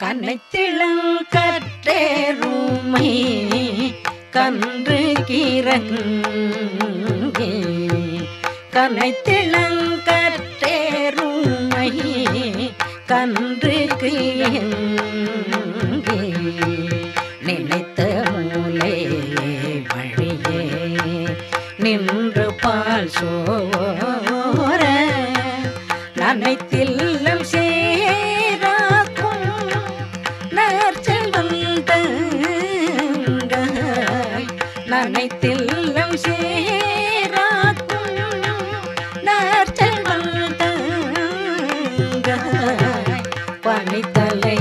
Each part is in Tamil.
கனைத்திளங்கற்றேருமை கன்று கிறங்கி கனைத்திளங்கற்றேருமை கன்று கிறங்கி நினைத்த மூலே வழியே நின்று பால் சோர நனைத்தில்லம் சேராக்கும் நற்செல்வல் தங்காய் நனைத்தில்லம் சேராக்கும் நற்செல்வல் தங்காய் பனித்தலை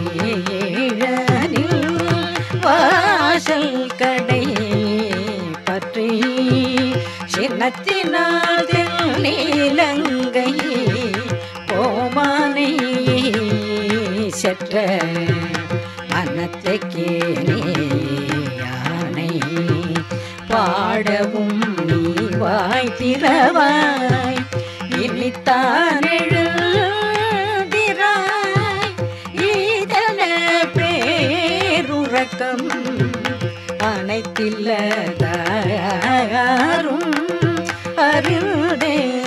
வீழனில் வாசல் கடை பற்றி சின்னத்தினால் நீலங்கை ஓமானை செற்ற மனத்தைக்கே யானை பாடவும் நீ வாய் திறவாய் இனித்தான் எழுதிராய் இதன பேருறக்கம் அனைத்தில்லதாரும் அருடே